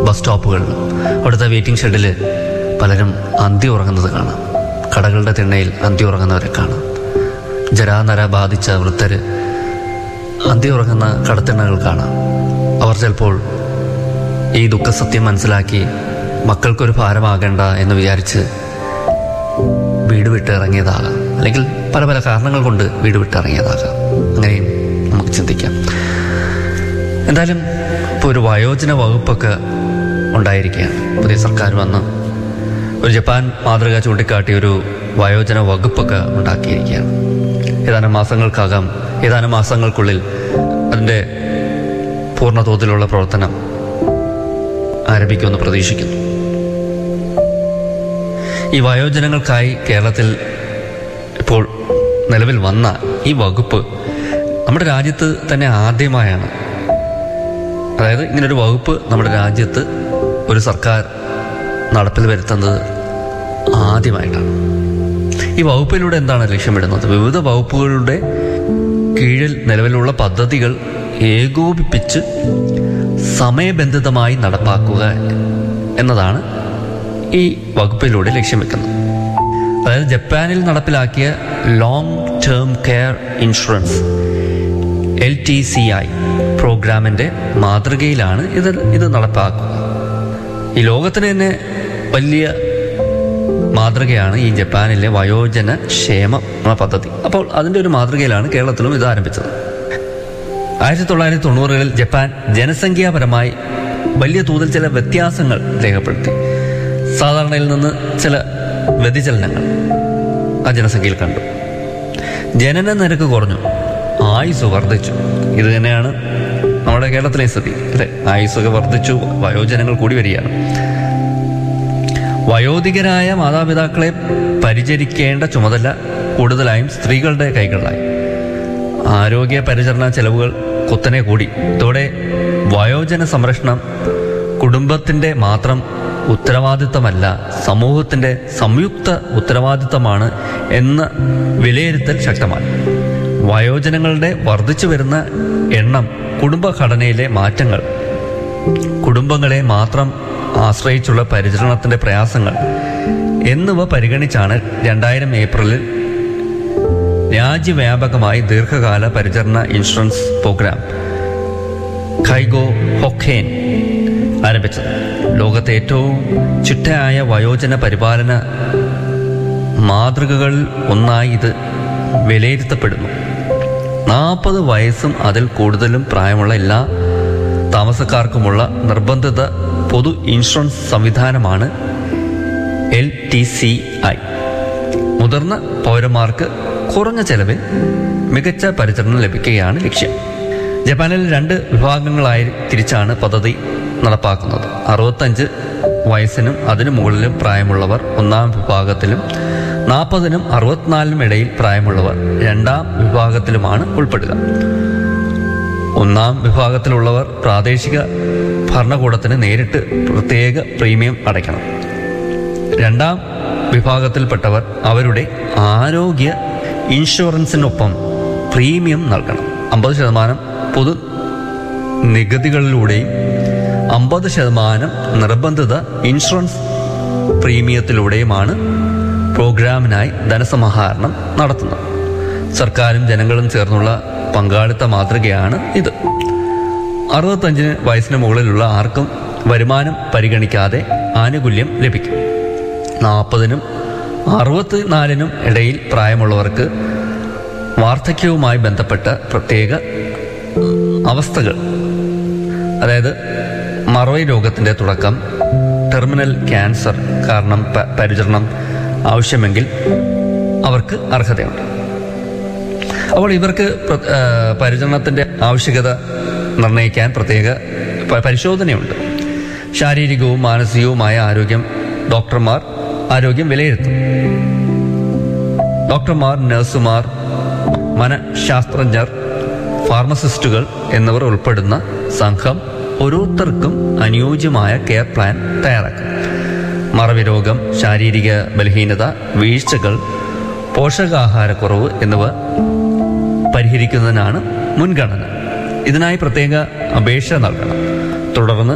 bus സ്റ്റോപ്പുകളിലും അവിടുത്തെ waiting ഷെഡിൽ പലരും അന്തി ഉറങ്ങുന്നത് കാണാം കടകളുടെ തിണ്ണയിൽ അന്തി ഉറങ്ങുന്നവരെ കാണാം ജരാനര ബാധിച്ച വൃദ്ധര് അന്തി ഉറങ്ങുന്ന കടത്തിണ്ണകൾ കാണാം അവർ ചിലപ്പോൾ ഈ ദുഃഖസത്യം മനസ്സിലാക്കി മക്കൾക്കൊരു ഭാരമാകേണ്ട എന്ന് വിചാരിച്ച് വീട് വിട്ട് ഇറങ്ങിയതാകാം അല്ലെങ്കിൽ പല പല കാരണങ്ങൾ കൊണ്ട് വീട് വിട്ട് ഇറങ്ങിയതാകാം അങ്ങനെയും നമുക്ക് ചിന്തിക്കാം എന്തായാലും ഇപ്പോൾ ഒരു വയോജന വകുപ്പൊക്കെ ഉണ്ടായിരിക്കുകയാണ് പുതിയ സർക്കാർ വന്ന് ഒരു ജപ്പാൻ മാതൃക ചൂണ്ടിക്കാട്ടി ഒരു വയോജന വകുപ്പൊക്കെ ഉണ്ടാക്കിയിരിക്കുകയാണ് ഏതാനും മാസങ്ങൾക്കകം ഏതാനും മാസങ്ങൾക്കുള്ളിൽ അതിൻ്റെ പൂർണ്ണ തോതിലുള്ള പ്രവർത്തനം ആരംഭിക്കുമെന്ന് പ്രതീക്ഷിക്കുന്നു ഈ വയോജനങ്ങൾക്കായി കേരളത്തിൽ ഇപ്പോൾ നിലവിൽ വന്ന ഈ വകുപ്പ് നമ്മുടെ രാജ്യത്ത് തന്നെ ആദ്യമായാണ് അതായത് ഇങ്ങനൊരു വകുപ്പ് നമ്മുടെ രാജ്യത്ത് ഒരു സർക്കാർ നടപ്പിൽ വരുത്തുന്നത് ആദ്യമായിട്ടാണ് ഈ വകുപ്പിലൂടെ എന്താണ് ലക്ഷ്യമിടുന്നത് വിവിധ വകുപ്പുകളുടെ കീഴിൽ നിലവിലുള്ള പദ്ധതികൾ ഏകോപിപ്പിച്ച് സമയബന്ധിതമായി നടപ്പാക്കുക എന്നതാണ് ഈ വകുപ്പിലൂടെ ലക്ഷ്യം വെക്കുന്നത് അതായത് ജപ്പാനിൽ നടപ്പിലാക്കിയ long term care insurance L T C I പ്രോഗ്രാമിൻ്റെ മാതൃകയിലാണ് ഇത് ഇത് നടപ്പാക്കുക ഈ ലോകത്തിന് തന്നെ വലിയ മാതൃകയാണ് ഈ ജപ്പാനിലെ വയോജന ക്ഷേമ പദ്ധതി അപ്പോൾ അതിൻ്റെ ഒരു മാതൃകയിലാണ് കേരളത്തിലും ഇത് ആരംഭിച്ചത് ആയിരത്തി തൊള്ളായിരത്തി തൊണ്ണൂറുകളിൽ ജപ്പാൻ ജനസംഖ്യാപരമായി വലിയ തോതിൽ ചില വ്യത്യാസങ്ങൾ രേഖപ്പെടുത്തി സാധാരണയിൽ നിന്ന് ചില വ്യതിചലനങ്ങൾ ആ ജനസംഖ്യയിൽ കണ്ടു ജനന നിരക്ക് കുറഞ്ഞു ആയുസ് വർദ്ധിച്ചു ഇത് തന്നെയാണ് നമ്മുടെ കേരളത്തിലെ സ്ഥിതി അല്ലെ ആയുസ്സൊക്കെ വർദ്ധിച്ചു വയോജനങ്ങൾ കൂടി വരികയാണ് വയോധികരായ മാതാപിതാക്കളെ പരിചരിക്കേണ്ട ചുമതല കൂടുതലായും സ്ത്രീകളുടെ കൈകളിലായി ആരോഗ്യ പരിചരണ ചെലവുകൾ കുത്തനെ കൂടി ഇതോടെ വയോജന സംരക്ഷണം കുടുംബത്തിന്റെ മാത്രം ഉത്തരവാദിത്തമല്ല സമൂഹത്തിന്റെ സംയുക്ത ഉത്തരവാദിത്തമാണ് എന്ന വിലയിരുത്തൽ ശക്തമായി വയോജനങ്ങളുടെ വർദ്ധിച്ചു വരുന്ന എണ്ണം കുടുംബഘടനയിലെ മാറ്റങ്ങൾ കുടുംബങ്ങളെ മാത്രം ആശ്രയിച്ചുള്ള പരിചരണത്തിന്റെ പ്രയാസങ്ങൾ എന്നിവ പരിഗണിച്ചാണ് രണ്ടായിരം ഏപ്രിലിൽ രാജ്യവ്യാപകമായി ദീർഘകാല പരിചരണ ഇൻഷുറൻസ് പ്രോഗ്രാം ഖൈഗോ ഹൊഖേൻ ആരംഭിച്ചത് ലോകത്തെ ഏറ്റവും ചിട്ടയായ വയോജന പരിപാലന മാതൃകകളിൽ ഒന്നായി ഇത് വിലയിരുത്തപ്പെടുന്നു നാൽപ്പത് വയസ്സും അതിൽ കൂടുതലും പ്രായമുള്ള എല്ലാ താമസക്കാർക്കുമുള്ള നിർബന്ധിത പൊതു ഇൻഷുറൻസ് സംവിധാനമാണ് എൽ ടി സി ഐ മുതിർന്ന പൗരന്മാർക്ക് കുറഞ്ഞ ചെലവിൽ മികച്ച പരിചരണം ലഭിക്കുകയാണ് ലക്ഷ്യം ജപ്പാനിൽ രണ്ട് വിഭാഗങ്ങളായി തിരിച്ചാണ് പദ്ധതി നടപ്പാക്കുന്നത് അറുപത്തഞ്ച് വയസ്സിനും അതിനു മുകളിലും പ്രായമുള്ളവർ ഒന്നാം വിഭാഗത്തിലും നാൽപ്പതിനും അറുപത്തിനാലിനും ഇടയിൽ പ്രായമുള്ളവർ രണ്ടാം വിഭാഗത്തിലുമാണ് ഉൾപ്പെടുക ഒന്നാം വിഭാഗത്തിലുള്ളവർ പ്രാദേശിക ഭരണകൂടത്തിന് നേരിട്ട് പ്രത്യേക പ്രീമിയം അടയ്ക്കണം രണ്ടാം വിഭാഗത്തിൽപ്പെട്ടവർ അവരുടെ ആരോഗ്യ ഇൻഷുറൻസിനൊപ്പം പ്രീമിയം നൽകണം അമ്പത് ശതമാനം പൊതു നികുതികളിലൂടെയും അമ്പത് ശതമാനം നിർബന്ധിത ഇൻഷുറൻസ് പ്രീമിയത്തിലൂടെയുമാണ് പ്രോഗ്രാമിനായി ധനസമാഹരണം നടത്തുന്നത് സർക്കാരും ജനങ്ങളും ചേർന്നുള്ള പങ്കാളിത്ത മാതൃകയാണ് ഇത് അറുപത്തഞ്ചിന് വയസ്സിന് മുകളിലുള്ള ആർക്കും വരുമാനം പരിഗണിക്കാതെ ആനുകൂല്യം ലഭിക്കും നാൽപ്പതിനും അറുപത്തിനാലിനും ഇടയിൽ പ്രായമുള്ളവർക്ക് വാർദ്ധക്യവുമായി ബന്ധപ്പെട്ട പ്രത്യേക അവസ്ഥകൾ അതായത് മറവി രോഗത്തിൻ്റെ തുടക്കം ടെർമിനൽ ക്യാൻസർ കാരണം പ- പരിചരണം ആവശ്യമെങ്കിൽ അവർക്ക് അർഹതയുണ്ട് അപ്പോൾ ഇവർക്ക് പ്ര- ആ, പരിചരണത്തിന്റെ ആവശ്യകത നിർണ്ണയിക്കാൻ പ്രത്യേക പ- പരിശോധനയുണ്ട് ശാരീരികവും മാനസികവുമായ ആരോഗ്യം ഡോക്ടർമാർ ആരോഗ്യം വിലയിരുത്തും ഡോക്ടർമാർ നഴ്സുമാർ മനഃശാസ്ത്രജ്ഞർ ഫാർമസിസ്റ്റുകൾ എന്നിവർ ഉൾപ്പെടുന്ന സംഘം ഓരോരുത്തർക്കും അനുയോജ്യമായ കെയർ പ്ലാൻ തയ്യാറാക്കും മറവി രോഗം ശാരീരിക ബലഹീനത വീഴ്ചകൾ പോഷകാഹാരക്കുറവ് എന്നിവ പരിഹരിക്കുന്നതിനാണ് മുൻഗണന ഇതിനായി പ്രത്യേക അപേക്ഷ നൽകണം തുടർന്ന്